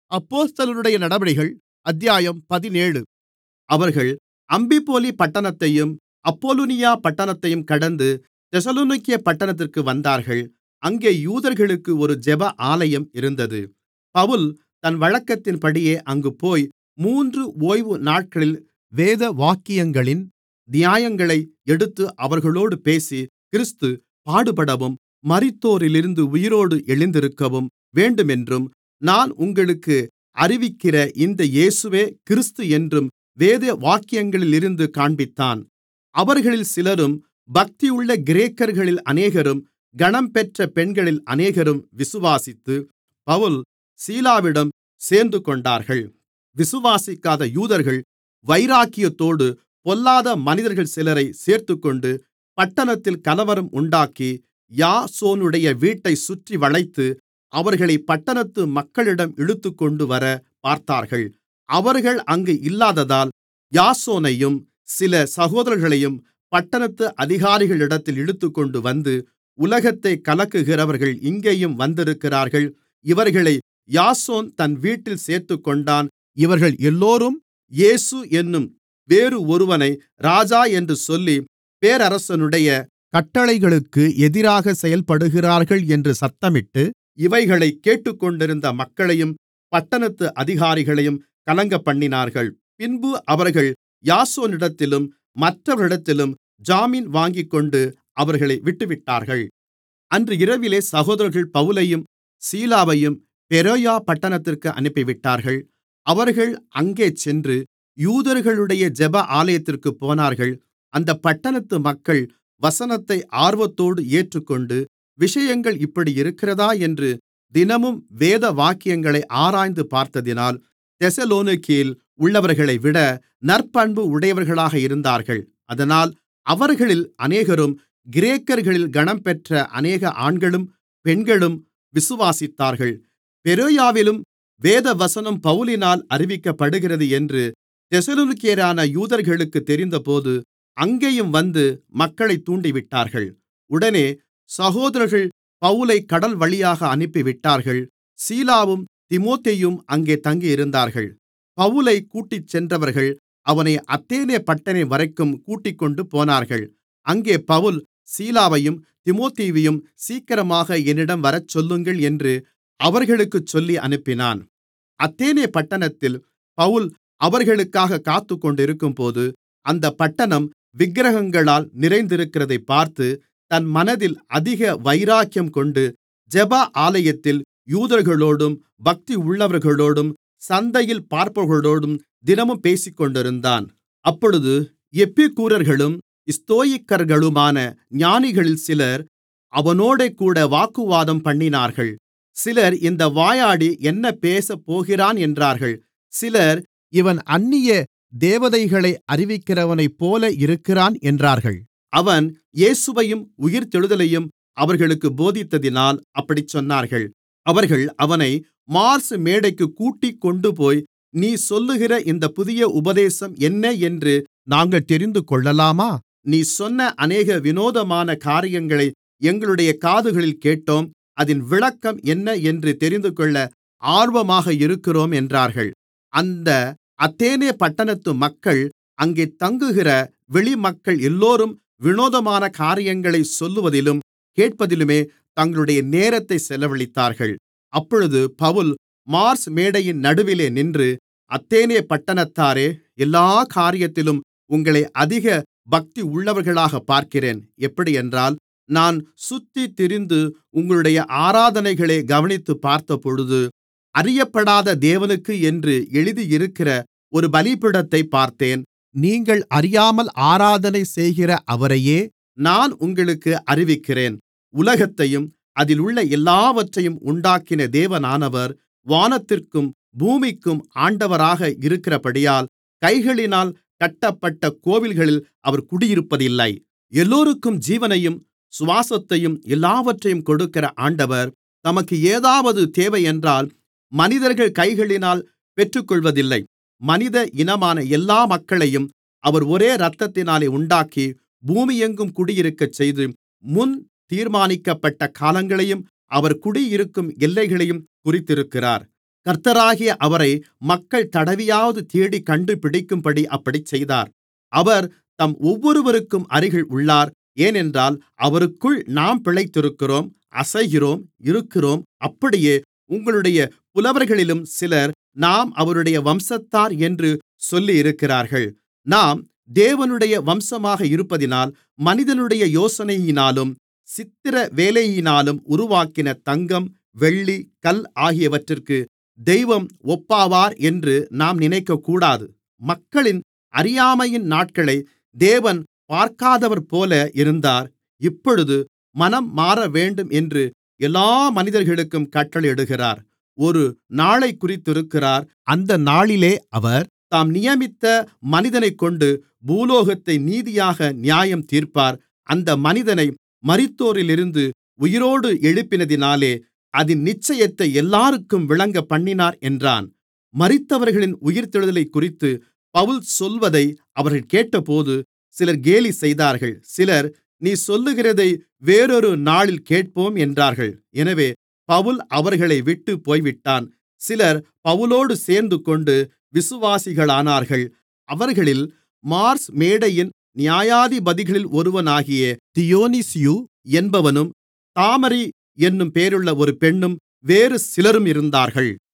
அப்போஸ்தலர்களுடைய நடபடிகள் அத்தியாயம் பதினேழு அவர்கள் அம்பிபோலி பட்டணத்தையும் அப்பொலோனியா பட்டணத்தையும் கடந்து தெசலோனிக்கே பட்டணத்திற்கு வந்தார்கள் அங்கே யூதர்களுக்கு ஒரு ஜெப ஆலயம் இருந்தது பவுல் தன் வழக்கத்தின்படியே அங்குபோய் மூன்று ஓய்வு நாட்களில் வேதவாக்கியங்களின் நியாயங்களை எடுத்து அவர்களோடு பேசி கிறிஸ்து பாடுபடவும் மரித்தோரிலிருந்து உயிரோடு எழுந்திருக்கவும் வேண்டுமென்றும் நான் உங்களுக்கு அறிவிக்கிற இந்த இயேசுவே கிறிஸ்து என்றும் வேதவாக்கியங்களிலிருந்து காண்பித்தான் அவர்களில் சிலரும் பக்தியுள்ள கிரேக்கர்களில் அநேகரும் கனம்பெற்ற பெண்களில் அநேகரும் விசுவாசித்து பவுல் சீலாவிடம் சேர்ந்துகொண்டார்கள் விசுவாசிக்காத யூதர்கள் வைராக்கியத்தோடு பொல்லாத மனிதர்கள் சிலரைச் சேர்த்துக்கொண்டு பட்டணத்தில் கலவரம் உண்டாக்கி யாசோனுடைய வீட்டைச் சுற்றி வளைத்து அவர்களைப் பட்டணத்து மக்களிடம் இழுத்துக்கொண்டுவர பார்த்தார்கள் அவர்கள் அங்கு இல்லாததால் யாசோனையும் சில சகோதரர்களையும் பட்டணத்து அதிகாரிகளிடத்தில் இழுத்துக்கொண்டு வந்து உலகத்தைக் கலக்குகிறவர்கள் இங்கேயும் வந்திருக்கிறார்கள் இவர்களை யாசோன் தன் வீட்டில் சேர்த்துக்கொண்டான் இவர்கள் எல்லோரும் இயேசு என்னும் வேறு ஒருவனை ராஜா என்று சொல்லி பேரரசனுடைய கட்டளைகளுக்கு எதிராக செயல்படுகிறார்கள் என்று சத்தமிட்டு இவைகளைக் கேட்டுக்கொண்டிருந்த மக்களையும் பட்டணத்து அதிகாரிகளையும் கலங்கப்பண்ணினார்கள் பின்பு அவர்கள் யாசோனிடத்திலும் மற்றவர்களிடத்திலும் ஜாமீன் வாங்கிக்கொண்டு அவர்களை விட்டுவிட்டார்கள் அன்று இரவிலே சகோதரர்கள் பவுலையும் சீலாவையும் பெரோயா பட்டணத்திற்கு அனுப்பிவிட்டார்கள் அவர்கள் அங்கே சென்று யூதர்களுடைய ஜெப ஆலயத்திற்குப் போனார்கள் அந்தப் பட்டணத்து மக்கள் வசனத்தை ஆர்வத்தோடு ஏற்றுக்கொண்டு விஷயங்கள் இப்படி இருக்கிறதா என்று தினமும் வேதவாக்கியங்களை ஆராய்ந்து பார்த்ததினால் தெசலோனிக்கேயில் உள்ளவர்களைவிட நற்பண்பு உடையவர்களாக இருந்தார்கள் அதனால் அவர்களில் அநேகரும் கிரேக்கர்களில் கனம்பெற்ற அநேக ஆண்களும் பெண்களும் விசுவாசித்தார்கள் பெரோயாவிலும் வேதவசனம் பவுலினால் அறிவிக்கப்படுகிறது என்று தெசலோனிக்கேயரான யூதர்களுக்குத் தெரிந்தபோது அங்கேயும் வந்து மக்களைத் தூண்டிவிட்டார்கள் உடனே சகோதரர்கள் பவுலைக் கடல்வழியாக அனுப்பிவிட்டார்கள் சீலாவும் தீமோத்தேயுவும் அங்கே தங்கியிருந்தார்கள் பவுலைக் கூட்டிச் சென்றவர்கள் அவனை அத்தேனே பட்டணம்வரைக்கும் கூட்டிக்கொண்டு போனார்கள் அங்கே பவுல் சீலாவையும் தீமோத்தேயுவையும் சீக்கிரமாக என்னிடம் வரச்சொல்லுங்கள் என்று அவர்களுக்குச் சொல்லி அனுப்பினான் அத்தேனே பட்டணத்தில் பவுல் அவர்களுக்காகக் காத்துக்கொண்டிருக்கும்போது அந்தப் பட்டணம் விக்கிரகங்களால் நிறைந்திருக்கிறதைப் பார்த்து தன் மனதில் அதிக வைராக்கியம் கொண்டு ஜெப ஆலயத்தில் யூதர்களோடும் பக்தியுள்ளவர்களோடும் சந்தையில் பார்ப்பவர்களோடும் தினமும் பேசிக்கொண்டிருந்தான் அப்பொழுது எப்பிக்கூரர்களும் ஸ்தோயிக்கர்களுமான ஞானிகளில் சிலர் அவனோடேகூட வாக்குவாதம்பண்ணினார்கள் சிலர் இந்த வாயாடி என்ன பேசப்போகிறான் என்றார்கள் சிலர் இவன் அந்நிய தேவதைகளை அறிவிக்கிறவனைப்போல இருக்கிறான் என்றார்கள் அவன் இயேசுவையும் உயிர்த்தெழுதலையும் அவர்களுக்குப் போதித்ததினால் அப்படிச் சொன்னார்கள் அவர்கள் அவனை மார்ஸ் மேடைக்குக் கூட்டிக்கொண்டுபோய் நீ சொல்லுகிற இந்த புதிய உபதேசம் என்ன என்று நாங்கள் தெரிந்துகொள்ளலாமா நீ சொன்ன அநேக வினோதமான காரியங்களை எங்களுடைய காதுகளில் கேட்டோம் அதின் விளக்கம் என்ன என்று தெரிந்துகொள்ள ஆர்வமாக இருக்கிறோம் என்றார்கள் அந்த அத்தேனே பட்டணத்து மக்கள் அங்கே தங்குகிற வெளிமக்கள் எல்லோரும் வினோதமான காரியங்களைச் சொல்லுவதிலும் கேட்பதிலுமே தங்களுடைய நேரத்தை செலவழித்தார்கள் அப்பொழுது பவுல் மார்ஸ் மேடையின் நடுவிலே நின்று அத்தேனே பட்டணத்தாரே எல்லா காரியத்திலும் உங்களை அதிக பக்தி உள்ளவர்களாகப் பார்க்கிறேன் எப்படியென்றால் நான் சுற்றித் திரிந்து உங்களுடைய ஆராதனைகளை கவனித்துப் பார்த்தபொழுது அறியப்படாத தேவனுக்கு என்று எழுதியிருக்கிற ஒரு பலிபீடத்தைப் பார்த்தேன் நீங்கள் அறியாமல் ஆராதனை செய்கிற அவரையே நான் உங்களுக்கு அறிவிக்கிறேன் உலகத்தையும் அதிலுள்ள எல்லாவற்றையும் உண்டாக்கின தேவனானவர் வானத்திற்கும் பூமிக்கும் ஆண்டவராக இருக்கிறபடியால் கைகளினால் கட்டப்பட்ட கோவில்களில் அவர் குடியிருப்பதில்லை எல்லோருக்கும் ஜீவனையும் சுவாசத்தையும் எல்லாவற்றையும் கொடுக்கிற ஆண்டவர் தமக்கு ஏதாவது தேவையென்றால் மனிதர்கள் கைகளினால் பெற்றுக்கொள்வதில்லை மனித இனமான எல்லா மக்களையும் அவர் ஒரே இரத்தத்தினாலே உண்டாக்கி பூமியெங்கும் குடியிருக்கச்செய்து முன் தீர்மானிக்கப்பட்ட காலங்களையும் அவர் குடியிருக்கும் எல்லைகளையும் குறித்திருக்கிறார் கர்த்தராகிய அவரை மக்கள் தடவியாவது தேடிக் கண்டுபிடிக்கும்படி அப்படிச் செய்தார் அவர் தம் ஒவ்வொருவருக்கும் அருகில் உள்ளார் ஏனென்றால் அவருக்குள் நாம் பிழைத்திருக்கிறோம் அசைகிறோம் இருக்கிறோம் அப்படியே உங்களுடைய புலவர்களிலும் சிலர் நாம் அவருடைய வம்சத்தார் என்று சொல்லியிருக்கிறார்கள் நாம் தேவனுடைய வம்சமாக இருப்பதினால் மனிதனுடைய யோசனையினாலும் சித்திரவேலையினாலும் உருவாக்கின தங்கம் வெள்ளி கல் ஆகியவற்றிற்கு தெய்வம் ஒப்பாவார் என்று நாம் நினைக்கக்கூடாது மக்களின் அறியாமையின் நாட்களை தேவன் பார்க்காதவர்போல இருந்தார் இப்பொழுது மனம் மாறவேண்டும் என்று எல்லா மனிதர்களுக்கும் கட்டளையிடுகிறார் ஒரு நாளைக் குறித்திருக்கிறார் அந்த நாளிலே அவர் தாம் நியமித்த மனிதனைக்கொண்டு பூலோகத்தை நீதியாக நியாயம் தீர்ப்பார் அந்த மனிதனை மரித்தோரிலிருந்து உயிரோடு எழுப்பினதினாலே அதின் நிச்சயத்தை எல்லாருக்கும் விளங்கப்பண்ணினார் என்றான் மரித்தவர்களின் உயிர்த்தெழுதலைக்குறித்து பவுல் சொல்வதை அவர்கள் கேட்டபோது சிலர் கேலி செய்தார்கள் சிலர் நீ சொல்லுகிறதை வேறொரு நாளில் கேட்போம் என்றார்கள் எனவே பவுல் அவர்களை விட்டுப் போய்விட்டான் சிலர் பவுலோடு சேர்ந்துகொண்டு விசுவாசிகளானார்கள் அவர்களில் மார்ஸ் மேடையின் நியாயாதிபதிகளில் ஒருவனாகிய தியோனிசியு என்பவனும் தாமரி என்னும் பெயருள்ள ஒரு பெண்ணும் வேறு சிலரும் இருந்தார்கள்